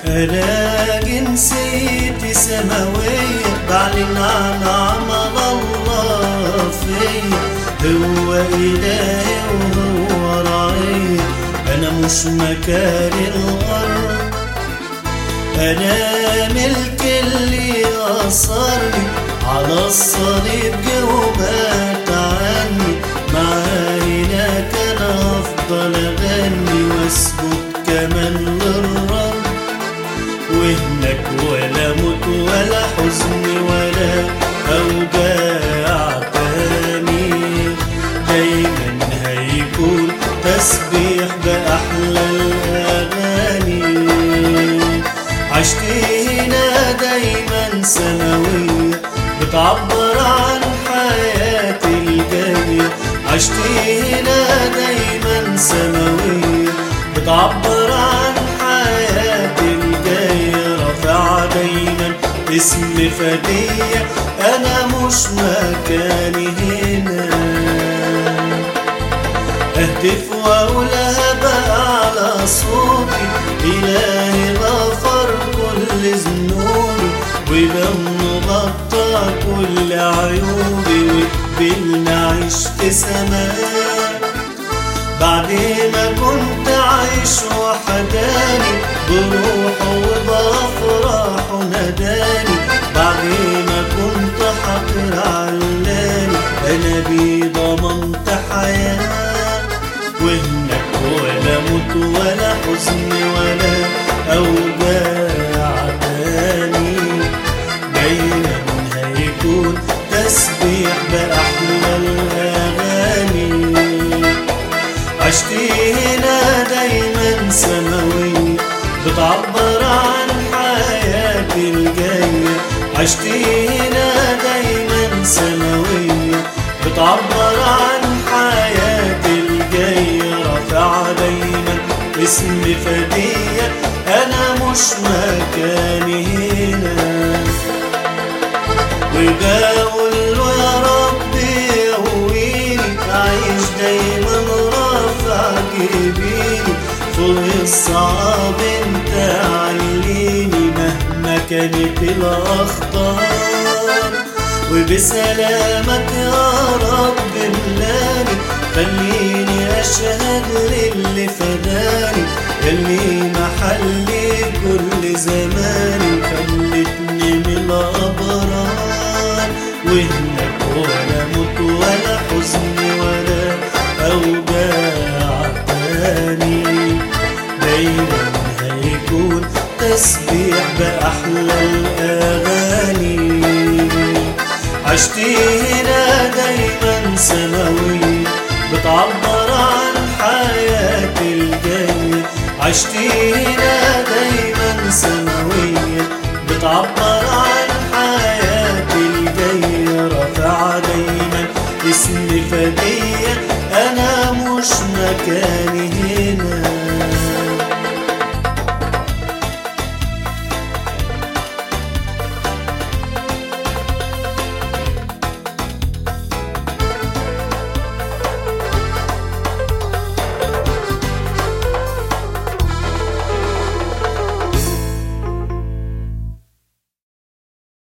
أنا جنسيتي سماوية بعلن عن عمل الله فيا هو إلهي وهو رعية أنا مش مكان الأرض أنا ملك اللي أصرني على الصليب جه ومات عني معاه هناك أنا أفضل أغني وأسجد كمان للرب وهناك ولا موت ولا حزن ولا أوجاع تاني دايما هيكون تسبيح بأحلى الأغاني عشت هنا دايما سماوية بتعبر عن حياتي الجاية عشت هنا دايما سماوية بتعبر عن حياتي الجاية رافع دايما اسم فدية أنا مش مكاني هنا أهتف وأقولها بقى على صوتي إلهي غفر كل ذنوبي وبم غطى كل عيوبي وقبلنا عيش في سماء بعد ما كنت عايش وحداني بروحه وبأفراحه ناداني بعد ما كنت حقر علاني أنا بيه ضمنت حياة وهناك ولا موت ولا حزن ولا أوجاع تاني دايما هيكون تسبيح بأحلى الأغاني عشت هنا دايما سماوية بتعبر عن حياتي الجاية عشت هنا دايما سماوية بتعبر عن حياتي الجاية رافع دايما اسم فدية أنا مش مكاني هنا وبقول له يا ربي قويني أعيش دايما رافع جبيني فوق الصعب انت عليني مهما كانت الأخطار وبسلامك يا رب ملاني خليني أشهد للي فداني يلي محلي كل زماني خلتني من الأبرار وهناك ولا موت ولا حزن ولا أوجاع تاني دايما هيكون تسبيح بأحلى الأغاني عشت هنا دايما سماوي بتعبر عن حياتي الجاية عشت هنا دايما سماوية بتعبر